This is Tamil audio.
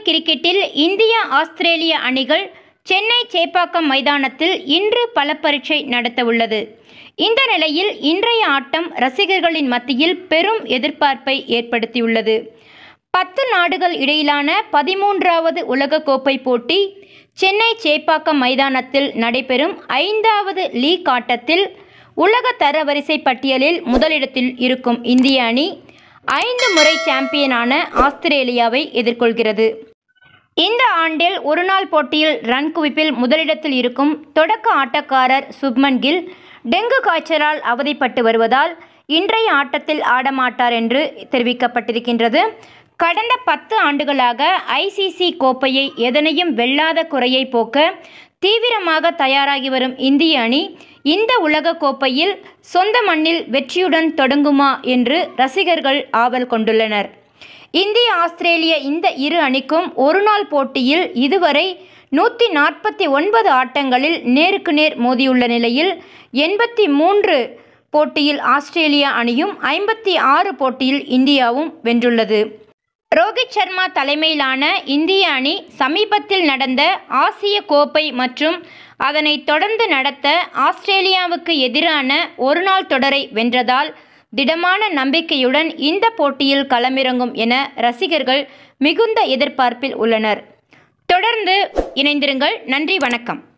கிரிக்கெட்டில் இந்தியா ஆஸ்திரேலிய அணிகள் சென்னை சேப்பாக்கம் மைதானத்தில் இன்று பல பரீட்சை நடத்தவுள்ளது இந்த நிலையில் இன்றைய ஆட்டம் ரசிகர்களின் மத்தியில் பெரும் எதிர்பார்ப்பை ஏற்படுத்தியுள்ளது பத்து நாடுகள் இடையிலான பதிமூன்றாவது உலகக்கோப்பை போட்டி சென்னை சேப்பாக்கம் மைதானத்தில் நடைபெறும் ஐந்தாவது லீக் ஆட்டத்தில் உலக தரவரிசை பட்டியலில் முதலிடத்தில் இருக்கும் இந்திய அணி ஐந்து முறை சாம்பியனான ஆஸ்திரேலியாவை எதிர்கொள்கிறது இந்த ஆண்டில் ஒருநாள் போட்டியில் ரன் குவிப்பில் முதலிடத்தில் இருக்கும் தொடக்க ஆட்டக்காரர் சுப்மன் கில் டெங்கு காய்ச்சலால் அவதிப்பட்டு வருவதால் இன்றைய ஆட்டத்தில் ஆடமாட்டார் என்று தெரிவிக்கப்பட்டிருக்கின்றது கடந்த பத்து ஆண்டுகளாக ஐசிசி கோப்பையை எதனையும் வெல்லாத குறையை போக்க தீவிரமாக தயாராகி வரும் இந்திய அணி இந்த உலக கோப்பையில் சொந்த மண்ணில் வெற்றியுடன் தொடங்குமா என்று ரசிகர்கள் ஆவல் கொண்டுள்ளனர் இந்திய ஆஸ்திரேலிய இந்த இரு அணிக்கும் ஒருநாள் போட்டியில் இதுவரை நூற்றி நாற்பத்தி ஒன்பது ஆட்டங்களில் நேருக்கு நேர் மோதியுள்ள நிலையில் எண்பத்தி மூன்று போட்டியில் ஆஸ்திரேலியா அணியும் ஐம்பத்தி ஆறு போட்டியில் இந்தியாவும் வென்றுள்ளது ரோஹித் சர்மா தலைமையிலான இந்திய அணி சமீபத்தில் நடந்த ஆசிய கோப்பை மற்றும் அதனைத் தொடர்ந்து நடத்த ஆஸ்திரேலியாவுக்கு எதிரான ஒருநாள் தொடரை வென்றதால் திடமான நம்பிக்கையுடன் இந்த போட்டியில் களமிறங்கும் என ரசிகர்கள் மிகுந்த எதிர்பார்ப்பில் உள்ளனர் தொடர்ந்து இணைந்திருங்கள் நன்றி வணக்கம்